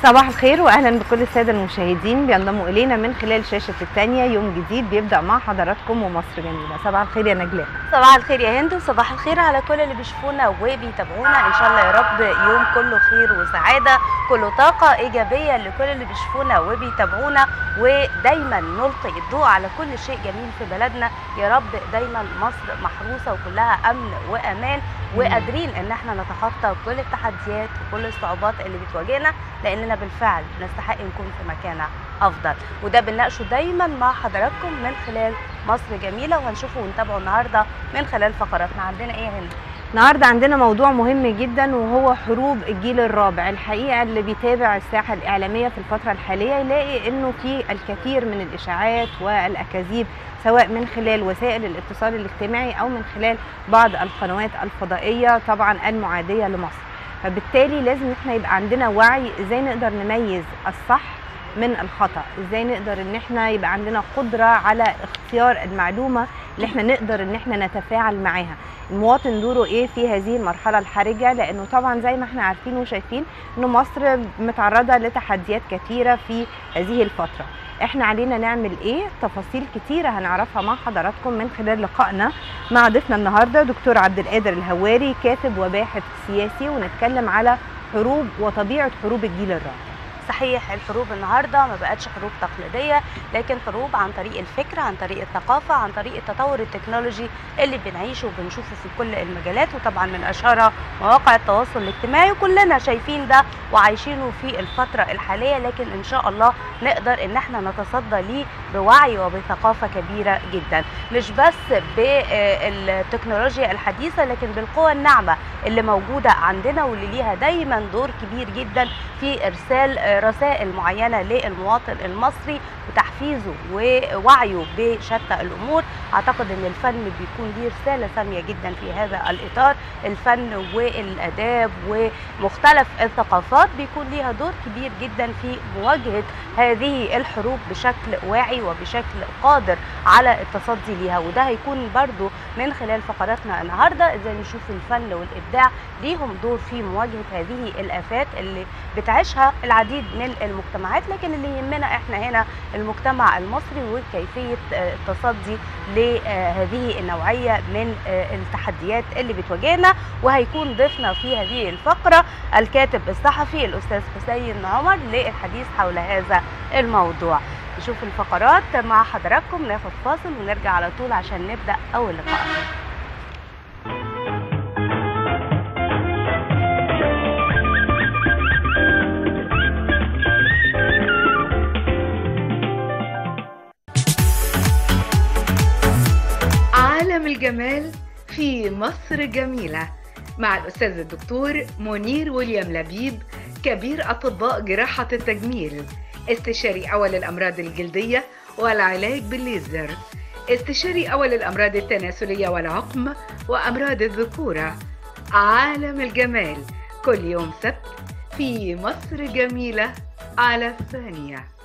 صباح الخير واهلا بكل الساده المشاهدين بينضموا الينا من خلال شاشه الثانيه يوم جديد بيبدا مع حضراتكم ومصر جميله صباح الخير يا نجلاء صباح الخير يا هند وصباح الخير على كل اللي بيشوفونا وبيتابعونا ان شاء الله يا رب يوم كله خير وسعاده كله طاقه ايجابيه لكل اللي بيشوفونا وبيتابعونا ودايما نلقي الضوء على كل شيء جميل في بلدنا يا رب دايما مصر محروسه وكلها امن وامان وقادرين ان احنا نتخطى كل التحديات وكل الصعوبات اللي بتواجهنا لاننا بالفعل نستحق نكون في مكانه افضل وده بنناقشه دايما مع حضراتكم من خلال مصر جميله وهنشوفه ونتابعه النهارده من خلال فقراتنا عندنا ايه يا هند النهارده عندنا موضوع مهم جدا وهو حروب الجيل الرابع الحقيقه اللي بيتابع الساحه الاعلاميه في الفتره الحاليه يلاقي انه في الكثير من الاشاعات والاكاذيب سواء من خلال وسائل الاتصال الاجتماعي او من خلال بعض القنوات الفضائيه طبعا المعاديه لمصر فبالتالي لازم احنا يبقى عندنا وعي ازاي نقدر نميز الصح من الخطا ازاي نقدر ان احنا يبقى عندنا قدره على اختيار المعلومه اللي احنا نقدر ان احنا نتفاعل معاها المواطن دوره ايه في هذه المرحله الحرجه لانه طبعا زي ما احنا عارفين وشايفين ان مصر متعرضه لتحديات كثيره في هذه الفتره احنا علينا نعمل ايه تفاصيل كتيره هنعرفها مع حضراتكم من خلال لقائنا مع ضيفنا النهارده دكتور عبد القادر الهواري كاتب وباحث سياسي ونتكلم على حروب وطبيعه حروب الجيل الرابع صحيح الحروب النهارده ما بقتش حروب تقليديه لكن حروب عن طريق الفكر عن طريق الثقافه عن طريق التطور التكنولوجي اللي بنعيشه وبنشوفه في كل المجالات وطبعا من اشهرها مواقع التواصل الاجتماعي وكلنا شايفين ده وعايشينه في الفتره الحاليه لكن ان شاء الله نقدر ان احنا نتصدى ليه بوعي وبثقافه كبيره جدا مش بس بالتكنولوجيا الحديثه لكن بالقوى الناعمه اللي موجوده عندنا واللي ليها دايما دور كبير جدا في ارسال رسائل معينه للمواطن المصري وتحفيزه ووعيه بشتى الامور اعتقد ان الفن بيكون ليه رساله ساميه جدا في هذا الاطار الفن والاداب ومختلف الثقافات بيكون ليها دور كبير جدا في مواجهه هذه الحروب بشكل واعي وبشكل قادر على التصدي ليها وده هيكون برضو من خلال فقراتنا النهارده ازاي نشوف الفن والابداع ليهم دور في مواجهه هذه الافات اللي بتعيشها العديد من المجتمعات لكن اللي يهمنا احنا هنا المجتمع المصري وكيفيه التصدي لهذه النوعيه من التحديات اللي بتواجهنا وهيكون ضيفنا في هذه الفقره الكاتب الصحفي الاستاذ حسين عمر للحديث حول هذا الموضوع نشوف الفقرات مع حضراتكم ناخد فاصل ونرجع على طول عشان نبدا اول لقاء عالم الجمال في مصر جميلة مع الأستاذ الدكتور منير ويليام لبيب كبير أطباء جراحة التجميل استشاري أول الأمراض الجلدية والعلاج بالليزر استشاري أول الأمراض التناسلية والعقم وأمراض الذكورة عالم الجمال كل يوم سبت في مصر جميلة على الثانية